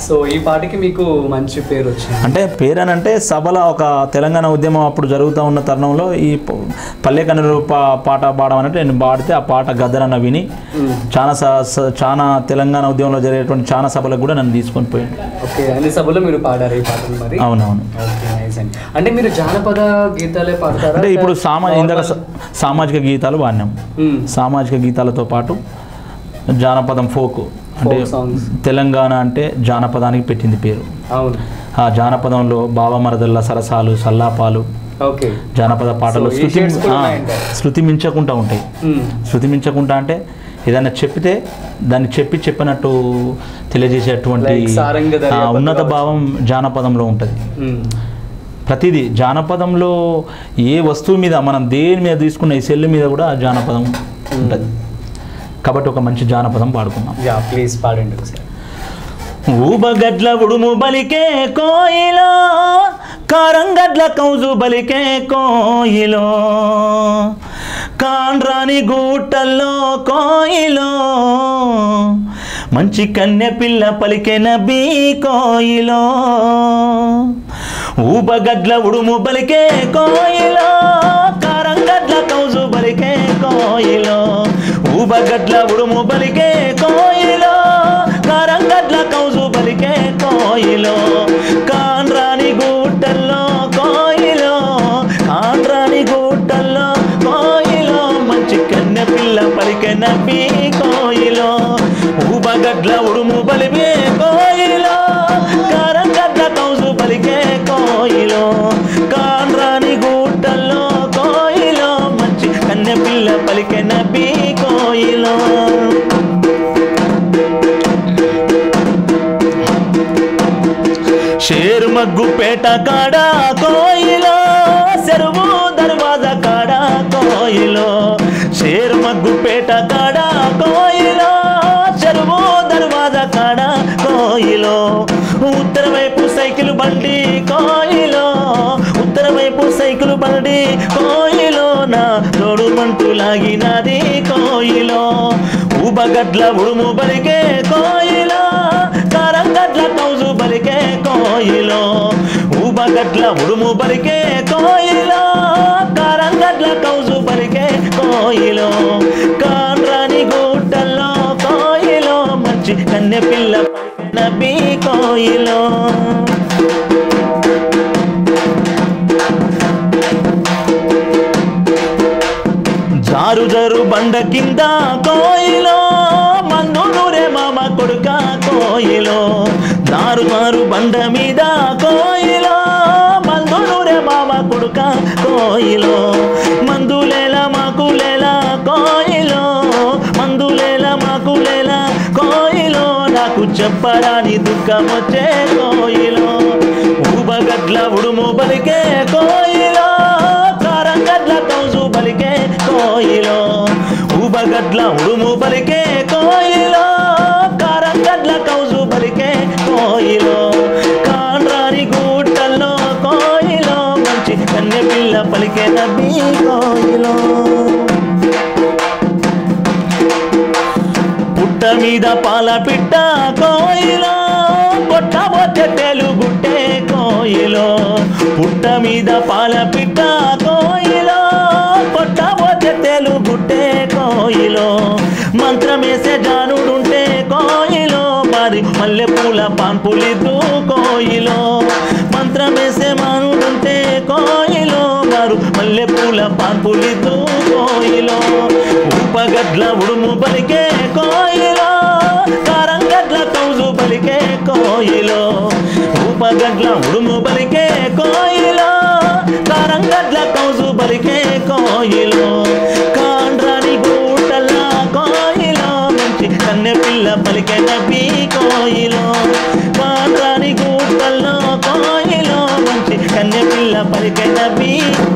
So ఈ పాటకి మీకు మంచి పేరు వచ్చింది అంటే పేరు అంటే సభల ఒక తెలంగాణ ఉద్యమం అప్పుడు జరుగుతూ ఉన్న తరుణంలో ఈ ప- పల్లె కన్నులు పా పాట పాడమనంటే నేను పాడితే ఆ పాట గద్దరన్న విని చాలా స- స- చాలా తెలంగాణ ఉద్యమంలో జరిగేటువంటి చాలా సభలకు కూడా నన్ను తీసుకొని పోయింది ఓకే అన్ని సభలో మీరు పాడారు ఈ పాటను మరి అవునవును ఓకే నైస్ అండి అంటే మీరు జానపద గీతాలే పాడతారా అంటే ఇప్పుడు సామా ఇందాక స- సామాజిక గీతాలు పాడినాం మ్మ్. సామాజిక గీతాలతో పాటు జానపదం ఫోక్ అంటే Folk songs. తెలంగాణ అంటే జానపదానికి పెట్టింది పేరు అవును ఆ జానపదంలో బావమరదల్ల సరసాలు సల్లాపాలు ఓకే జానపద పాటలు So, ఈ శృతి shades కూడా ఆ, ఉన్నాయంటారు. శృతి మించకుండా ఉంటాయి మ్మ్. శృతి మించకుండా అంటే ఏదైనా చెప్పితే దాన్ని చెప్పి చెప్పినట్టు తెలియజేసేటువంటి Like సారంగ ఆ, దర్యాపత్తు ఉన్నత కావచ్చు. భావం జానపదంలో ఉంటుంది మ్మ్. ప్రతిదీ జానపదంలో ఏ వస్తువు మీద మనం దేని మీద తీసుకున్న ఈ సెల్ మీద కూడా ఆ జానపదం ఉంటుంది కాబట్టి ఒక మంచి జానపదం పాడుకున్నాం యా ప్లీజ్ పాడండి ఒకసారి ఊబగడ్ల ఉడుము బలికే కోయిలో కారంగడ్ల కౌజు బలికే కోయిలో కాండ్రాని గూటల్లో కోయిలో మంచి కన్నె పిల్ల పలికే నబీ కోయిలో ఊబగడ్ల ఉడుము బలికే కోయిలో కారంగడ్ల కౌజు బలికే కోయిలో ఊబగడ్ల ఉడుము బలికే కోయిలో కారంగడ్ల కౌజు బలికే కోయిలో కాన్రాని గూటల్లో కోయిలో కాన్రాని గూటల్లో కోయిలో మంచి కన్నె పిల్ల పలికే నబ్బి కోయిలో ఊబగడ్ల ఉడుము బలికే కోయిలో కారంగడ్ల కౌజు బలికే కోయిలో కాన్రాని గూటల్లో కోయిలో మంచి కన్నె పిల్ల పలికే నబ్బి కోయిలో షేరు మగ్గు పేట కాడ కోయిలో చెరువు దర్వాజా కాడ కోయిలో షేరు మగ్గు పేట కాడ కోయిలో చెరువు దర్వాజా కాడ కోయిలో ఉత్తర వైపు సైకిల్ బండి కోయిలో ఉత్తర వైపు సైకిల్ బండి కోయిలో నా తోడు మంటూ లాగినది కోయిలో ఊబగడ్ల ఉడుము బలికే కోయిలో కారంగడ్ల కౌజు బలికే కోయిలో ఊబగడ్ల ఉడుము బలికే కోయిలో కారంగడ్ల కౌజు బలికే కోయిలో కాన్రాని గూటల్లో కోయిలో మంచి కన్నె పిల్ల నబీ కోయిలో జారు జరు బండ కింద కోయిలో మన్ను నూరే మామ కొడుక కోయిలో జారు జారు బండ మీద కోయిలో మందు నూరే మామ కొడుక కోయిలో మందులేల మాకులేల కోయిలో మందులేల మాకులేల కోయిలో నాకు చెప్పరాని దుఃఖం వచ్చే కోయిలో ఊబగడ్ల ఉడుము బలికే కోయిలో కారంగడ్ల కౌజు బలికే కోయిలో ఊబగడ్ల ఉడుము బలికే కోయిలో కారంగడ్ల కౌజు బలికే కోయిలో కాండ్రాని గూటల్లో కోయిలో మంచి కన్నె పిల్ల పలికే నబీ కోయిలో పుట్ట మీద పాల పిట్ట కోయిలో పొట్ట బొట్టె తెలుగుట్టే కోయిలో పుట్ట మీద పాల పిట్ట కోయిలో పొట్ట బొట్టె తెలుగుట్టే కోయిలో మంత్రమేసే జానుడుంటే కోయిలో మరి మల్లె పూల పాన్పులిద్దు కోయిలో మంత్రమేసే మానుడుంటే కోయిలో మారు మల్లె పూల పాన్పులిద్దు కోయిలో ఊపగడ్ల ఉడుము బలికే కోయిలో కారంగడ్ల కౌజు బలికే కోయిలో ఊపగడ్ల ఉడుము బలికే కోయిలో కారంగడ్ల కౌజు బలికే కోయిలో కాండ్రాని గూటల్లా కోయిలో మంచి కన్నె పిల్ల పలికే నబీ కోయిలో కాండ్రాని గూటల్లో కోయిలో మంచి కన్నె పిల్ల పలికే నబీ